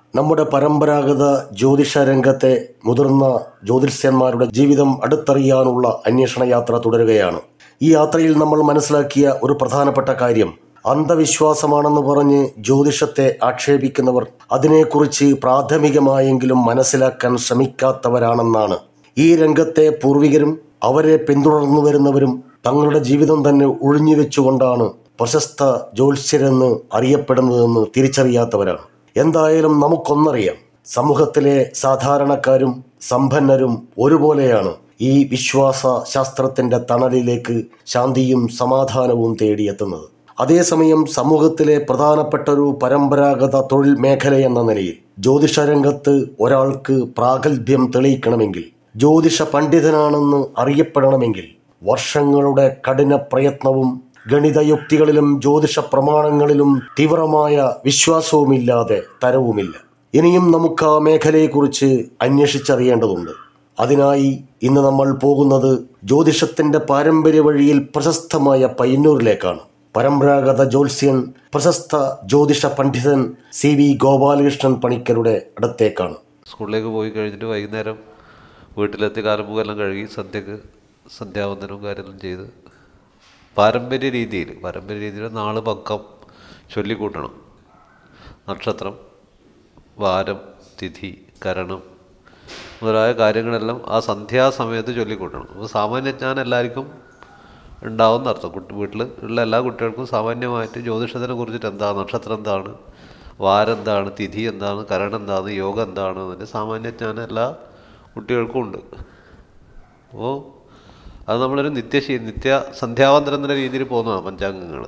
നമ്മുടെ പരമ്പരാഗത ജ്യോതിഷ രംഗത്തെ മുതിർന്ന ജ്യോതിഷന്മാരുടെ ജീവിതം അടുത്തറിയാനുള്ള അന്വേഷണ യാത്ര തുടരുകയാണ് ഈ യാത്രയിൽ നമ്മൾ മനസ്സിലാക്കിയ ഒരു പ്രധാനപ്പെട്ട കാര്യം അന്ധവിശ്വാസമാണെന്ന് പറഞ്ഞ് ജ്യോതിഷത്തെ ആക്ഷേപിക്കുന്നവർ അതിനെക്കുറിച്ച് പ്രാഥമികമായെങ്കിലും മനസ്സിലാക്കാൻ ശ്രമിക്കാത്തവരാണെന്നാണ് ഈ രംഗത്തെ പൂർവികരും അവരെ പിന്തുടർന്നു വരുന്നവരും തങ്ങളുടെ ജീവിതം തന്നെ ഒഴിഞ്ഞു വെച്ചുകൊണ്ടാണ് പ്രശസ്ത ജ്യോത്സ്യരെന്ന് അറിയപ്പെടുന്നതെന്ന് തിരിച്ചറിയാത്തവരാണ് എന്തായാലും നമുക്കൊന്നറിയാം സമൂഹത്തിലെ സാധാരണക്കാരും സമ്പന്നരും ഒരുപോലെയാണ് ഈ വിശ്വാസ ശാസ്ത്രത്തിന്റെ തണലിലേക്ക് ശാന്തിയും സമാധാനവും തേടിയെത്തുന്നത് അതേസമയം സമൂഹത്തിലെ പ്രധാനപ്പെട്ട ഒരു പരമ്പരാഗത തൊഴിൽ മേഖലയെന്ന നിലയിൽ ജ്യോതിഷ രംഗത്ത് ഒരാൾക്ക് പ്രാഗൽഭ്യം തെളിയിക്കണമെങ്കിൽ ജ്യോതിഷ പണ്ഡിതനാണെന്ന് അറിയപ്പെടണമെങ്കിൽ വർഷങ്ങളുടെ കഠിന പ്രയത്നവും ഗണിതയുക്തികളിലും ജ്യോതിഷ പ്രമാണങ്ങളിലും തീവ്രമായ വിശ്വാസവുമില്ലാതെ തരവുമില്ല ഇനിയും നമുക്ക് ആ മേഖലയെക്കുറിച്ച് അന്വേഷിച്ചറിയേണ്ടതുണ്ട് അതിനായി ഇന്ന് നമ്മൾ പോകുന്നത് ജ്യോതിഷത്തിന്റെ പാരമ്പര്യ വഴിയിൽ പ്രശസ്തമായ പയ്യന്നൂരിലേക്കാണ് പരമ്പരാഗത ജ്യോത്സ്യൻ പ്രശസ്ത ജ്യോതിഷ പണ്ഡിതൻ സി വി ഗോപാലകൃഷ്ണൻ പണിക്കരുടെ അടുത്തേക്കാണ് സ്കൂളിലേക്ക് പോയി കഴിഞ്ഞിട്ട് വൈകുന്നേരം വീട്ടിലെത്തി കാലമ്പുകെല്ലാം കഴുകി സന്ധ്യക്ക് സന്ധ്യാവന്തനവും കാര്യങ്ങളും ചെയ്ത് പാരമ്പര്യ രീതിയിൽ പാരമ്പര്യ രീതിയിൽ നാള് പക്കം ചൊല്ലിക്കൂട്ടണം നക്ഷത്രം വാരം തിഥി കരണം മുതലായ കാര്യങ്ങളെല്ലാം ആ സന്ധ്യാസമയത്ത് ചൊല്ലിക്കൂട്ടണം അപ്പോൾ സാമാന്യജ്ഞാനം എല്ലാവർക്കും ഉണ്ടാവുന്ന അർത്ഥം കുട്ടി വീട്ടിൽ ഉള്ള എല്ലാ കുട്ടികൾക്കും സാമാന്യമായിട്ട് ജ്യോതിഷത്തിനെ കുറിച്ചിട്ട് എന്താ നക്ഷത്രം എന്താണ് വാരം എന്താണ് തിഥി എന്താണ് കരണം എന്താണ് യോഗം എന്താണ് അതിൻ്റെ സാമാന്യജ്ഞാനം എല്ലാ കുട്ടികൾക്കും ഉണ്ട് അപ്പോൾ അത് നമ്മളൊരു നിത്യശീ നിത്യ സന്ധ്യാവന്തരം എന്ന രീതിയിൽ പോകുന്നതാണ് പഞ്ചാംഗങ്ങൾ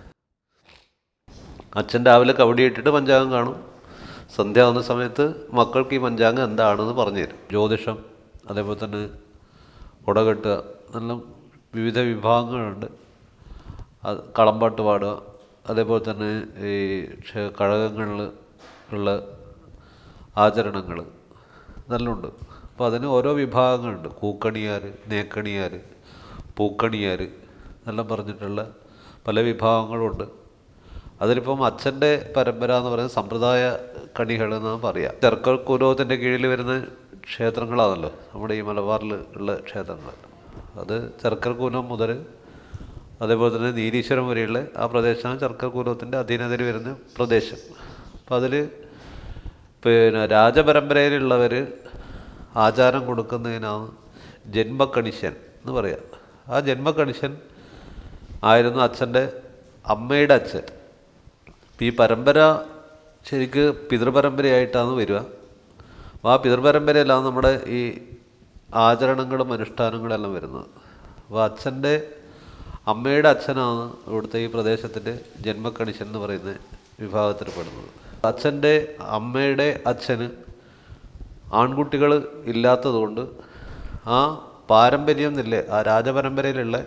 അച്ഛൻ രാവിലെ കബഡി ഇട്ടിട്ട് പഞ്ചാംഗം കാണും സന്ധ്യ ആവുന്ന സമയത്ത് മക്കൾക്ക് ഈ പഞ്ചാംഗം എന്താണെന്ന് പറഞ്ഞു തരും ജ്യോതിഷം അതേപോലെ തന്നെ കുടകെട്ടുക എന്നെല്ലാം വിവിധ വിഭാഗങ്ങളുണ്ട് അത് കളമ്പാട്ട് പാടുക അതേപോലെ തന്നെ ഈ ക്ഷ- കഴകങ്ങളിൽ ഉള്ള ആചരണങ്ങൾ ഇതെല്ലാം ഉണ്ട് അപ്പോൾ അതിന് ഓരോ വിഭാഗങ്ങളുണ്ട് കൂക്കണിയാർ നേക്കണിയാർ പൂക്കണിയാർ എന്നെല്ലാം പറഞ്ഞിട്ടുള്ള പല വിഭാഗങ്ങളുണ്ട് അതിലിപ്പം അച്ഛൻ്റെ പരമ്പര എന്ന് പറയുന്നത് സമ്പ്രദായ കണികൾ എന്നാണ് പറയുക ചെറുക്കൽ കുലോത്തിൻ്റെ കീഴിൽ വരുന്ന ക്ഷേത്രങ്ങളാണല്ലോ നമ്മുടെ ഈ മലബാറിൽ ഉള്ള ക്ഷേത്രങ്ങൾ അത് ചെറുക്കൽ കൂലം മുതൽ അതേപോലെ തന്നെ നീരീശ്വരം വരെയുള്ള ആ പ്രദേശമാണ് ചെറുക്കൽ കൂലത്തിൻ്റെ അധീനതയിൽ വരുന്ന പ്രദേശം അപ്പം അതിൽ പിന്നെ രാജപരമ്പരയിലുള്ളവർ ആചാരം കൊടുക്കുന്നതിനാണ് ജന്മക്കണിശൻ എന്ന് പറയുക ആ ജന്മക്കണിശൻ ആയിരുന്നു അച്ഛൻ്റെ അമ്മയുടെ അച്ഛൻ ഈ പരമ്പര ശരിക്ക് പിതൃപരമ്പരയായിട്ടാണ് വരിക അപ്പോൾ ആ പിതൃപരമ്പരയിലാണ് നമ്മുടെ ഈ ആചരണങ്ങളും അനുഷ്ഠാനങ്ങളും എല്ലാം വരുന്നത് അപ്പോൾ അച്ഛൻ്റെ അമ്മയുടെ അച്ഛനാണ് ഇവിടുത്തെ ഈ പ്രദേശത്തിൻ്റെ ജന്മക്കണിശൻ എന്ന് പറയുന്ന വിഭാഗത്തിൽ പെടുന്നത് അച്ഛൻ്റെ അമ്മയുടെ അച്ഛന് ആൺകുട്ടികൾ ഇല്ലാത്തതുകൊണ്ട് ആ പാരമ്പര്യം എന്നില്ലേ ആ രാജപരമ്പരയിലുള്ള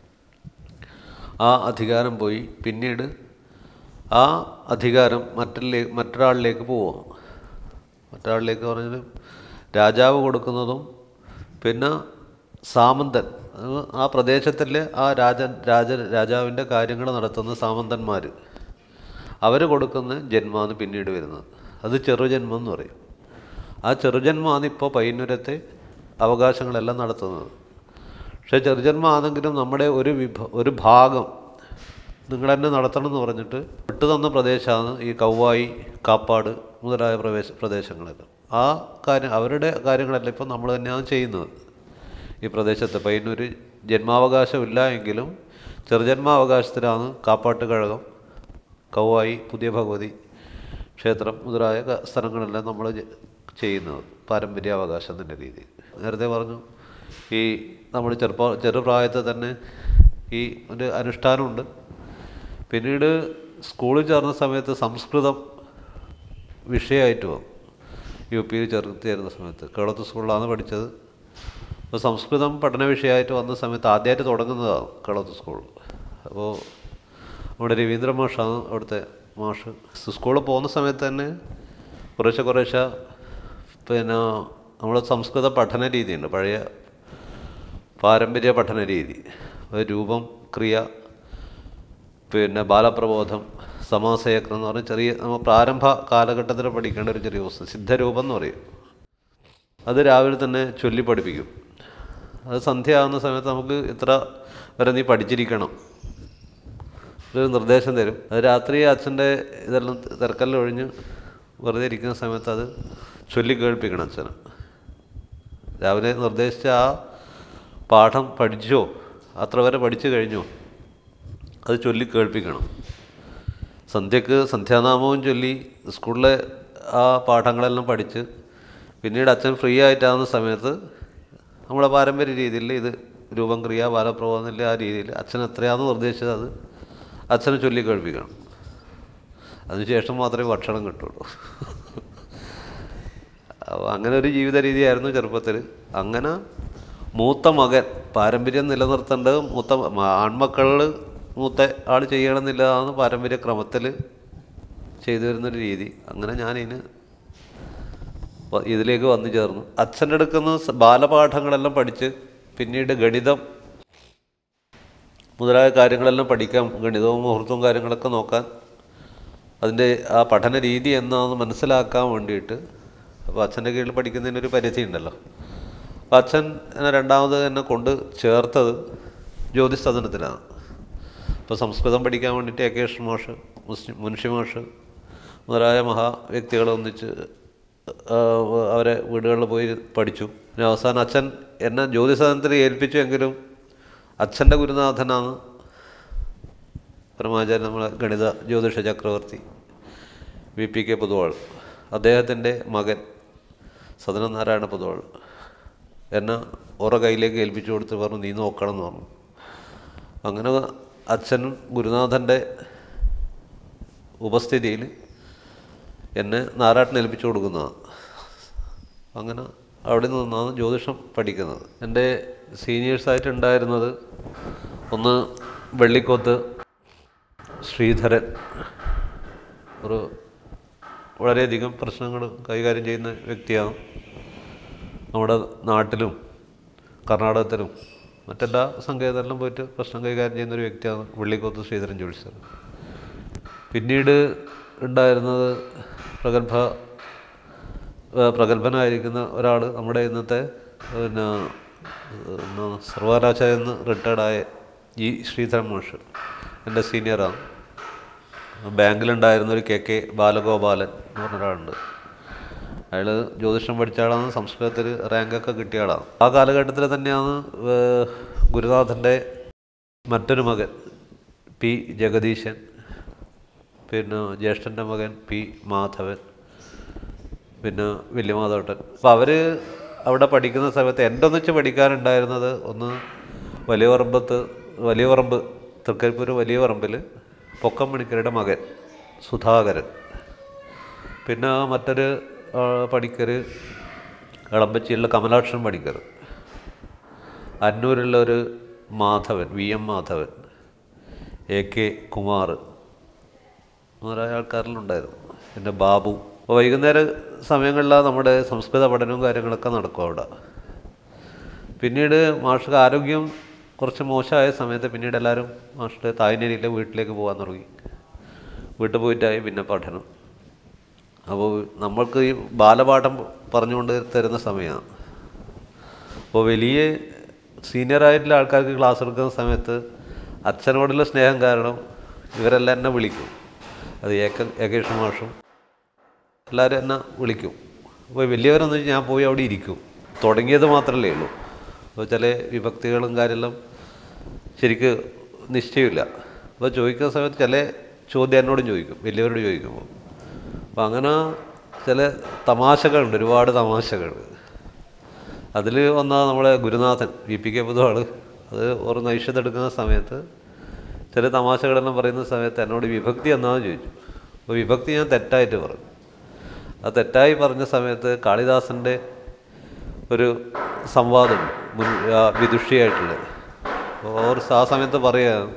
ആ അധികാരം പോയി പിന്നീട് ആ അധികാരം മറ്റൊരു മറ്റൊരാളിലേക്ക് പോവുക മറ്റൊരാളിലേക്ക് പറഞ്ഞാൽ രാജാവ് കൊടുക്കുന്നതും പിന്നെ സാമന്തൻ അത് ആ പ്രദേശത്തിലെ ആ രാജ രാജ രാജാവിൻ്റെ കാര്യങ്ങൾ നടത്തുന്ന സാമന്തന്മാർ അവർ കൊടുക്കുന്ന ജന്മമാണ് പിന്നീട് വരുന്നത് അത് ചെറുജന്മം എന്ന് പറയും ആ ചെറുജന്മമാണ് ഇപ്പോൾ പയ്യന്നൂരത്തെ അവകാശങ്ങളെല്ലാം നടത്തുന്നത് പക്ഷേ ചെറുജന്മമാണെങ്കിലും നമ്മുടെ ഒരു വിഭ ഒരു ഭാഗം നിങ്ങൾ തന്നെ നടത്തണം എന്ന് പറഞ്ഞിട്ട് വിട്ടു തന്ന പ്രദേശമാണ് ഈ കൗവായി കാപ്പാട് മുതലായ പ്രവേശ പ്രദേശങ്ങളെല്ലാം ആ കാര്യം അവരുടെ കാര്യങ്ങളെല്ലാം ഇപ്പം നമ്മൾ തന്നെയാണ് ചെയ്യുന്നത് ഈ പ്രദേശത്ത് പയ്യന്നൂർ ജന്മാവകാശമില്ല എങ്കിലും ചെറുജന്മാവകാശത്തിലാണ് കാപ്പാട്ട് കഴകം കൗവായി പുതിയ ഭഗവതി ക്ഷേത്രം മുതലായ ക- സ്ഥലങ്ങളെല്ലാം നമ്മൾ ജ- ചെയ്യുന്നത് പാരമ്പര്യാവകാശം എന്ന രീതിയിൽ നേരത്തെ പറഞ്ഞു ഈ നമ്മൾ ചെറുപ്പ ചെറുപ്രായത്തിൽ തന്നെ ഈ ഒരു അനുഷ്ഠാനമുണ്ട് പിന്നീട് സ്കൂളിൽ ചേർന്ന സമയത്ത് സംസ്കൃതം വിഷയമായിട്ട് വന്നു യു പിയിൽ ചേർത്തിരുന്ന സമയത്ത് കേളത്ത് സ്കൂളിലാണ് പഠിച്ചത് അപ്പോൾ സംസ്കൃതം പഠന വിഷയമായിട്ട് വന്ന സമയത്ത് ആദ്യമായിട്ട് തുടങ്ങുന്നതാണ് കേളത്ത് സ്കൂൾ അപ്പോൾ നമ്മുടെ രവീന്ദ്ര മാഷാണ് അവിടുത്തെ മാഷ് സ്കൂളിൽ പോകുന്ന സമയത്ത് തന്നെ കുറേശ്ശെ കുറേശ്ശെ പിന്നെ നമ്മുടെ സംസ്കൃത പഠന രീതിയുണ്ട് പഴയ പാരമ്പര്യ പഠന രീതി അത് രൂപം ക്രിയ പിന്നെ ബാലപ്രബോധം സമാസയക്രം എന്ന് പറഞ്ഞ ചെറിയ നമ്മൾ പ്രാരംഭ കാലഘട്ടത്തിൽ പഠിക്കേണ്ട ഒരു ചെറിയ പുസ്തകം സിദ്ധരൂപം എന്ന് പറയും അത് രാവിലെ തന്നെ ചൊല്ലി പഠിപ്പിക്കും അത് സന്ധ്യ ആകുന്ന സമയത്ത് നമുക്ക് ഇത്ര വരെ നീ പഠിച്ചിരിക്കണം ഒരു നിർദ്ദേശം തരും അത് രാത്രി അച്ഛൻ്റെ ഇതെല്ലാം തിരക്കെല്ലാം ഒഴിഞ്ഞ് വെറുതെ ഇരിക്കുന്ന സമയത്ത് അത് ചൊല്ലി കേൾപ്പിക്കണം അച്ഛന് രാവിലെ നിർദ്ദേശിച്ച ആ പാഠം പഠിച്ചോ അത്ര വരെ പഠിച്ചു കഴിഞ്ഞോ അത് ചൊല്ലി കേൾപ്പിക്കണം സന്ധ്യക്ക് സന്ധ്യാനാമവും ചൊല്ലി സ്കൂളിലെ ആ പാഠങ്ങളെല്ലാം പഠിച്ച് പിന്നീട് അച്ഛൻ ഫ്രീ ആയിട്ടാകുന്ന സമയത്ത് നമ്മുടെ പാരമ്പര്യ രീതിയിൽ ഇത് രൂപം ക്രിയ ബാലപ്രഭം എന്നില്ല ആ രീതിയിൽ അച്ഛൻ എത്രയാണെന്ന് നിർദ്ദേശിച്ചത് അത് അച്ഛനെ ചൊല്ലി കേൾപ്പിക്കണം അതിനുശേഷം മാത്രമേ ഭക്ഷണം കിട്ടുള്ളൂ അപ്പോൾ അങ്ങനെ ഒരു ജീവിത രീതിയായിരുന്നു ചെറുപ്പത്തിൽ അങ്ങനെ മൂത്ത മകൻ പാരമ്പര്യം നിലനിർത്തേണ്ടത് മൂത്ത മ- ആൺമക്കളിൽ മൂത്ത ആൾ ചെയ്യണമെന്നില്ലതാണ് പാരമ്പര്യ ക്രമത്തിൽ ചെയ്തു വരുന്നൊരു രീതി അങ്ങനെ ഞാനിതിന് വ- ഇതിലേക്ക് വന്നു ചേർന്നു അച്ഛൻ്റെ അടുക്കുന്ന ബാലപാഠങ്ങളെല്ലാം പഠിച്ച് പിന്നീട് ഗണിതം മുതലായ കാര്യങ്ങളെല്ലാം പഠിക്കാം ഗണിതവും മുഹൂർത്തവും കാര്യങ്ങളൊക്കെ നോക്കാൻ അതിൻ്റെ ആ പഠന രീതി എന്നാന്ന് മനസ്സിലാക്കാൻ വേണ്ടിയിട്ട് അപ്പോൾ അച്ഛൻ്റെ കീഴിൽ പഠിക്കുന്നതിനൊരു പരിധി ഉണ്ടല്ലോ അപ്പോൾ അച്ഛൻ എന്നെ രണ്ടാമത് എന്നെ കൊണ്ട് ചേർത്തത് ജ്യോതിഷ് സദനത്തിലാണ് അപ്പോൾ സംസ്കൃതം പഠിക്കാൻ വേണ്ടിയിട്ട് എ കെ കൃഷ്ണ മാഷ് മുസ്ലിം മുൻഷി മാഷ് മുതലായ മഹാ വ്യക്തികളെ ഒന്നിച്ച് ആ, അവരെ വീടുകളിൽ പോയി പഠിച്ചു പിന്നെ അവസാനം അച്ഛൻ എന്നെ ജ്യോതിഷസദനത്തിൽ ഏൽപ്പിച്ചു എങ്കിലും അച്ഛൻ്റെ ഗുരുനാഥനാണ് പരമാചാര്യ നമ്മളെ ഗണിത ജ്യോതിഷ ചക്രവർത്തി വി പി കെ പൊതുവാൾ അദ്ദേഹത്തിൻ്റെ മകൻ സദനനാരായണ പൊതുവാൾ എന്നെ ഓരോ കയ്യിലേക്ക് ഏൽപ്പിച്ചു കൊടുത്ത് പറഞ്ഞു നീ നോക്കണം എന്ന് പറഞ്ഞു അങ്ങനെ അച്ഛനും ഗുരുനാഥൻ്റെ ഉപസ്ഥിതിയിൽ എന്നെ നാരാട്ടിന് ഏൽപ്പിച്ചു കൊടുക്കുന്നതാണ് അങ്ങനെ അവിടെ നിന്നാണ് ജ്യോതിഷം പഠിക്കുന്നത് എൻ്റെ സീനിയേഴ്സായിട്ട് ഉണ്ടായിരുന്നത് ഒന്ന് വെള്ളിക്കോത്ത് ശ്രീധരൻ ഒരു വളരെയധികം പ്രശ്നങ്ങൾ കൈകാര്യം ചെയ്യുന്ന വ്യക്തിയാണ് നമ്മുടെ നാട്ടിലും കർണാടകത്തിലും മറ്റെല്ലാ സങ്കേതത്തിലും പോയിട്ട് പ്രശ്നം കൈകാര്യം ചെയ്യുന്ന ഒരു വ്യക്തിയാണ് വെള്ളിക്കോത്ത് ശ്രീധരൻ ജോത്സ്യർ പിന്നീട് ഉണ്ടായിരുന്നത് പ്രഗത്ഭ ഏഹ് പ്രഗത്ഭനായിരിക്കുന്ന ഒരാൾ നമ്മുടെ ഇന്നത്തെ പിന്നെ പിന്നെ സർവകലാശാലയിൽ നിന്ന് റിട്ടയർഡായ ജി ശ്രീധരൻ മാഷ് എൻ്റെ സീനിയറാണ് ബാങ്കിലുണ്ടായിരുന്ന ഒരു കെ കെ ബാലഗോപാലൻ എന്ന് പറഞ്ഞ ഒരാളുണ്ട് അയാൾ ജ്യോതിഷം പഠിച്ച ആളാണ് സംസ്കൃതത്തിൽ റാങ്കൊക്കെ കിട്ടിയ ആളാണ് ആ കാലഘട്ടത്തിൽ തന്നെയാണ് ഏഹ് ഗുരുനാഥൻ്റെ മറ്റൊരു മകൻ പി ജഗദീശൻ പിന്നെ ജ്യേഷ്ഠൻ്റെ മകൻ പി മാധവൻ പിന്നെ വലിയ മാധവട്ടൻ അപ്പോൾ അവർ അവിടെ പഠിക്കുന്ന സമയത്ത് എൻ്റെ ഒന്നിച്ച് പഠിക്കാനുണ്ടായിരുന്നത് ഒന്ന് വലിയ പറമ്പത്ത് വലിയ പറമ്പ് തൃക്കരിപ്പൂർ വലിയ പറമ്പിൽ പൊക്കം മണിക്കരുടെ മകൻ സുധാകരൻ പിന്നെ മറ്റൊരു ആ, പണിക്കർ ഇളമ്പച്ചിയുള്ള കമലാക്ഷൻ പണിക്കർ അന്നൂരുള്ള ഒരു Madhavan V M Madhavan A K Kumar മുതലായ ആൾക്കാരിലുണ്ടായിരുന്നു പിന്നെ ബാബു അപ്പോൾ വൈകുന്നേര സമയങ്ങളിലാണ് നമ്മുടെ സംസ്കൃത പഠനവും കാര്യങ്ങളൊക്കെ നടക്കും അവിടെ പിന്നീട് മാഷ്ക്ക് ആരോഗ്യം കുറച്ച് മോശമായ സമയത്ത് പിന്നീട് എല്ലാവരും മാഷിൻ്റെ തായ്നരിയിലെ വീട്ടിലേക്ക് പോകാൻ തുടങ്ങി വീട്ടിൽ പോയിട്ടായി പിന്നെ പഠനം അപ്പോൾ നമ്മൾക്ക് ഈ ബാലപാഠം പറഞ്ഞുകൊണ്ട് തരുന്ന സമയമാണ് അപ്പോൾ വലിയ സീനിയറായിട്ടുള്ള ആൾക്കാർക്ക് ക്ലാസ് എടുക്കുന്ന സമയത്ത് അച്ഛനോടുള്ള സ്നേഹം കാരണം ഇവരെല്ലാം എന്നെ വിളിക്കും അത് ഏക ഏകേഷ് മാഷും എല്ലാവരും എന്നെ വിളിക്കും അപ്പോൾ വലിയവരൊന്നും ഞാൻ പോയി അവിടെ ഇരിക്കും തുടങ്ങിയത് മാത്രമല്ലേ ഉള്ളൂ അപ്പോൾ ചില വിഭക്തികളും കാര്യമെല്ലാം ശരിക്ക് നിശ്ചയമില്ല അപ്പോൾ ചോദിക്കുന്ന സമയത്ത് ചില ചോദ്യം എന്നോടും ചോദിക്കും വലിയവരോട് ചോദിക്കുമ്പോൾ അപ്പോൾ അങ്ങനെ ചില തമാശകളുണ്ട് ഒരുപാട് തമാശകൾ അതിൽ ഒന്നാ നമ്മളെ ഗുരുനാഥൻ വി പി കെ പൊതുവാൾ അത് ഒരു നൈഷ്യത്ത് എടുക്കുന്ന സമയത്ത് ചില തമാശകളെല്ലാം പറയുന്ന സമയത്ത് എന്നോട് വിഭക്തി എന്നാന്ന് ചോദിച്ചു അപ്പോൾ വിഭക്തി ഞാൻ തെറ്റായിട്ട് പറഞ്ഞു ആ തെറ്റായി പറഞ്ഞ സമയത്ത് കാളിദാസൻ്റെ ഒരു സംവാദമുണ്ട് മുൻ ആ വിദുഷിയായിട്ടുള്ളത് അപ്പോൾ അവർ ആ സമയത്ത് പറയുകയാണ്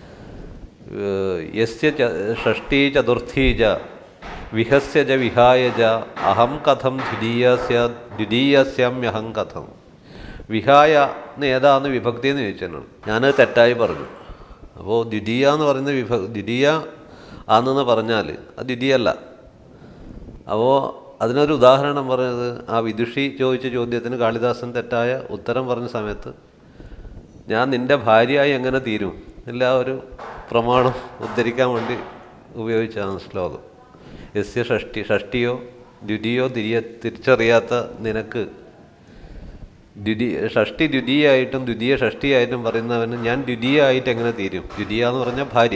ഏഹ് യസ്യ ച- ഷഷ്ടി ചതുർത്ഥി ച വിഹസ്യ ച വിഹായ ച അഹം കഥം ദ്വിതീയസ്യ ദ്വിതീയസ്യമ്യഹം കഥം വിഹായ എന്ന് ഏതാന്ന് വിഭക്തി എന്ന് ചോദിച്ചെന്നോട് ഞാനത് തെറ്റായി പറഞ്ഞു അപ്പോൾ ദ്വിതീയ എന്ന് പറയുന്ന വിഭ ദ്വിതീയ ആണെന്ന് പറഞ്ഞാൽ അത് ദ്വിതീയല്ല അപ്പോൾ അതിനൊരു ഉദാഹരണം പറഞ്ഞത് ആ വിദുഷി ചോദിച്ച ചോദ്യത്തിന് കാളിദാസൻ തെറ്റായ ഉത്തരം പറഞ്ഞ സമയത്ത് ഞാൻ നിൻ്റെ ഭാര്യയായി എങ്ങനെ തീരും എല്ലാ ഒരു പ്രമാണം ഉദ്ധരിക്കാൻ വേണ്ടി ഉപയോഗിച്ചാണ് ശ്ലോകം യസ്യ ഷഷ്ടി ഷഷ്ടിയോ ദ്വിതീയോ തിരിയ തിരിച്ചറിയാത്ത നിനക്ക് ദ്വിതീയ ഷഷ്ടി ദ്വിതീയായിട്ടും ദ്വിതീയ ഷഷ്ടിയായിട്ടും പറയുന്നവന് ഞാൻ ദ്വിതീയമായിട്ട് എങ്ങനെ തീരും ദ്വിതീയ എന്ന് പറഞ്ഞാൽ ഭാര്യ